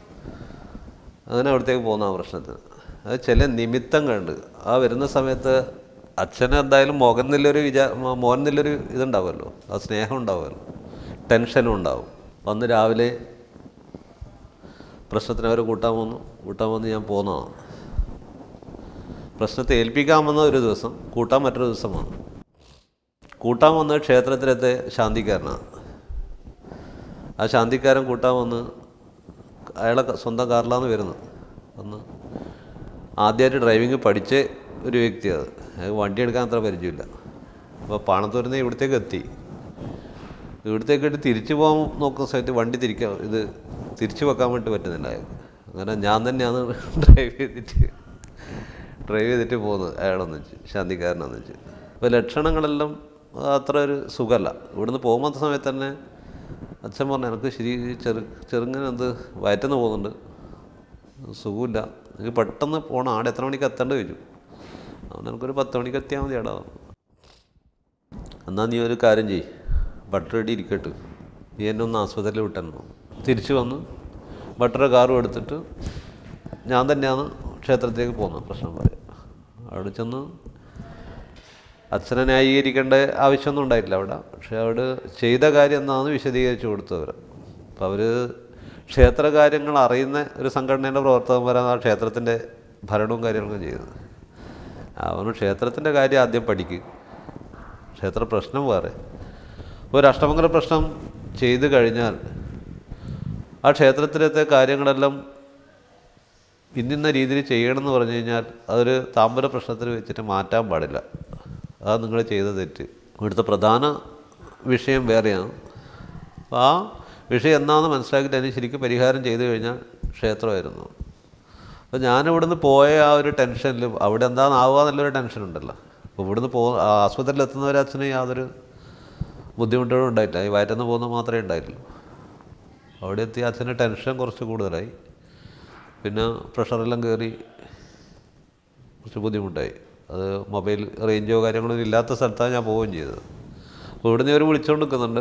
അങ്ങനെ അവിടത്തേക്ക് പോകുന്ന ആ പ്രശ്നത്തിന് അത് ചില നിമിത്തങ്ങളുണ്ട് ആ വരുന്ന സമയത്ത് അച്ഛന് എന്തായാലും മുഖം നില്ലൊരു വിചാ മോ- മോൻ നില്ലൊരു ഇതുണ്ടാവുമല്ലോ ആ സ്നേഹം ഉണ്ടാവുമല്ലോ ടെൻഷനും ഉണ്ടാവും വന്ന് രാവിലെ പ്രശ്നത്തിന് അവർ കൂട്ടാൻ വന്നു കൂട്ടാൻ വന്ന് ഞാൻ പോന്നതാണ് പ്രശ്നത്തെ ഏൽപ്പിക്കാൻ വന്ന ഒരു ദിവസം കൂട്ടാൻ മറ്റൊരു ദിവസം വന്നു കൂട്ടാൻ വന്ന ക്ഷേത്രത്തിലത്തെ ശാന്തിക്കാരനാണ് ആ ശാന്തിക്കാരൻ കൂട്ടാൻ വന്ന് അയാളെ ക- സ്വന്തം കാറിലാണ് വരുന്നത് വന്ന് ആദ്യമായിട്ട് ഡ്രൈവിംഗ് പഠിച്ച ഒരു വ്യക്തിയാണ് അയാൾക്ക് വണ്ടി എടുക്കാൻ അത്ര പരിചയമില്ല അപ്പോൾ പാണത്തൂരിൽ നിന്ന് ഇവിടത്തേക്ക് എത്തി ഇവിടത്തേക്ക് ഇട്ട് തിരിച്ചു പോകാൻ നോക്കുന്ന സമയത്ത് വണ്ടി തിരിക്കാൻ ഇത് തിരിച്ചു വെക്കാൻ വേണ്ടി പറ്റുന്നില്ല അയാൾക്ക് അങ്ങനെ ഞാൻ തന്നെയാണ് ഡ്രൈവ് ചെയ്തിട്ട് ഡ്രൈവ് ചെയ്തിട്ട് പോകുന്നത് അയാളൊന്നിച്ച് ശാന്തിക്കാരനൊന്നിച്ച് അപ്പോൾ ലക്ഷണങ്ങളെല്ലാം അത്ര ഒരു സുഖമല്ല ഇവിടുന്ന് പോകുമ്പോൾ സമയത്ത് തന്നെ അച്ഛൻ പറഞ്ഞു എനിക്ക് ശരി ചെറു ചെറുങ്ങനെ എന്ത് വയറ്റുന്ന പോകുന്നുണ്ട് സുഖമില്ല എനിക്ക് പെട്ടെന്ന് പോകണം ആടെ എത്ര മണിക്ക് എത്തേണ്ട ചോദിച്ചു അവൻ എനിക്കൊരു പത്ത് മണിക്ക് എത്തിയാൽ മതി എടാ എന്നാൽ നീ ഒരു കാര്യം ചെയ്യ് ബട്ടർ റെഡി ഇരിക്കട്ടെ നീ എന്നെ ഒന്ന് ആസ്പത്രിയിൽ വിട്ടെന്നോ തിരിച്ചു വന്ന് ബട്ടറെ കാറും എടുത്തിട്ട് ഞാൻ തന്നെയാണ് ക്ഷേത്രത്തിലേക്ക് പോകുന്നത് പ്രശ്നം പറയാം അവിടെ ചെന്ന് അച്ഛനെ ന്യായീകരിക്കേണ്ട ആവശ്യമൊന്നും ഉണ്ടായിട്ടില്ല അവിടെ പക്ഷെ അവിടെ ചെയ്ത കാര്യം എന്താണെന്ന് വിശദീകരിച്ചു കൊടുത്തവർ അപ്പോൾ അവർ ക്ഷേത്ര കാര്യങ്ങൾ അറിയുന്ന ഒരു സംഘടനയുടെ പ്രവർത്തകന്മാരാണ് ആ ക്ഷേത്രത്തിൻ്റെ ഭരണവും കാര്യങ്ങളൊക്കെ ചെയ്തത് അവന് ക്ഷേത്രത്തിൻ്റെ കാര്യം ആദ്യം പഠിക്കുക ക്ഷേത്ര പ്രശ്നം വേറെ ഒരു അഷ്ടമംഗല പ്രശ്നം ചെയ്തു കഴിഞ്ഞാൽ ആ ക്ഷേത്രത്തിലത്തെ കാര്യങ്ങളെല്ലാം ഇന്നിന്ന രീതിയിൽ ചെയ്യണമെന്ന് പറഞ്ഞു കഴിഞ്ഞാൽ അതൊരു താമ്പര പ്രശ്നത്തിൽ വെച്ചിട്ട് മാറ്റാൻ പാടില്ല അത് നിങ്ങൾ ചെയ്ത തെറ്റ് ഇവിടുത്തെ പ്രധാന വിഷയം വേറെയാണ് അപ്പോൾ ആ വിഷയം എന്താണെന്ന് മനസ്സിലാക്കിയിട്ട് അതിന് ശരിക്കും പരിഹാരം ചെയ്തു കഴിഞ്ഞാൽ ക്ഷേത്രമായിരുന്നു അപ്പോൾ ഞാനിവിടുന്ന് പോയ ആ ഒരു ടെൻഷനിൽ അവിടെ എന്താണെന്നാവുക എന്നുള്ളൊരു ടെൻഷൻ ഉണ്ടല്ലോ അപ്പോൾ ഇവിടുന്ന് പോ ആ ആസ്പത്രിയിൽ എത്തുന്നവരെ അച്ഛന് യാതൊരു ബുദ്ധിമുട്ടുകളും ഉണ്ടായിട്ടില്ല ഈ വയറ്റുന്ന പോകുന്നത് മാത്രമേ ഉണ്ടായിട്ടുള്ളൂ അവിടെ എത്തി അച്ഛന് ടെൻഷൻ കുറച്ച് കൂടുതലായി പിന്നെ പ്രഷറെല്ലാം കയറി കുറച്ച് ബുദ്ധിമുട്ടായി അത് മൊബൈൽ റേഞ്ചോ കാര്യങ്ങളോ ഇല്ലാത്ത സ്ഥലത്താണ് ഞാൻ പോവുകയും ചെയ്തത് അപ്പോൾ ഇവിടുന്ന് ഇവർ വിളിച്ചുകൊണ്ട് നിൽക്കുന്നുണ്ട്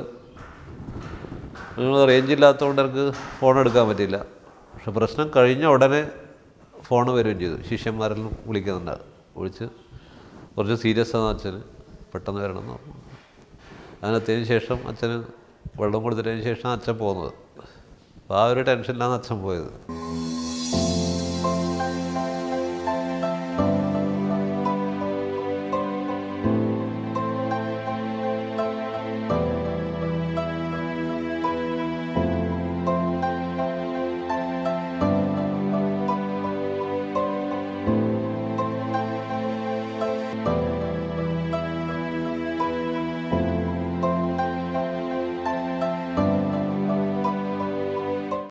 റേഞ്ച് ഇല്ലാത്തതുകൊണ്ട് എനിക്ക് ഫോൺ എടുക്കാൻ പറ്റില്ല പക്ഷെ പ്രശ്നം കഴിഞ്ഞ ഉടനെ ഫോൺ വരികയും ചെയ്തു ശിഷ്യന്മാരെല്ലാം വിളിക്കുന്നുണ്ട് വിളിച്ച് കുറച്ച് സീരിയസ് ആണ് അച്ഛന് പെട്ടെന്ന് വരണം എന്ന് പറഞ്ഞു അതിനെത്തിയതിന് ശേഷം അച്ഛന് വെള്ളം കൊടുത്തതിന് ശേഷം അച്ഛൻ പോകുന്നത് അപ്പോൾ ആ ഒരു ടെൻഷനിലാണ് അച്ഛൻ പോയത്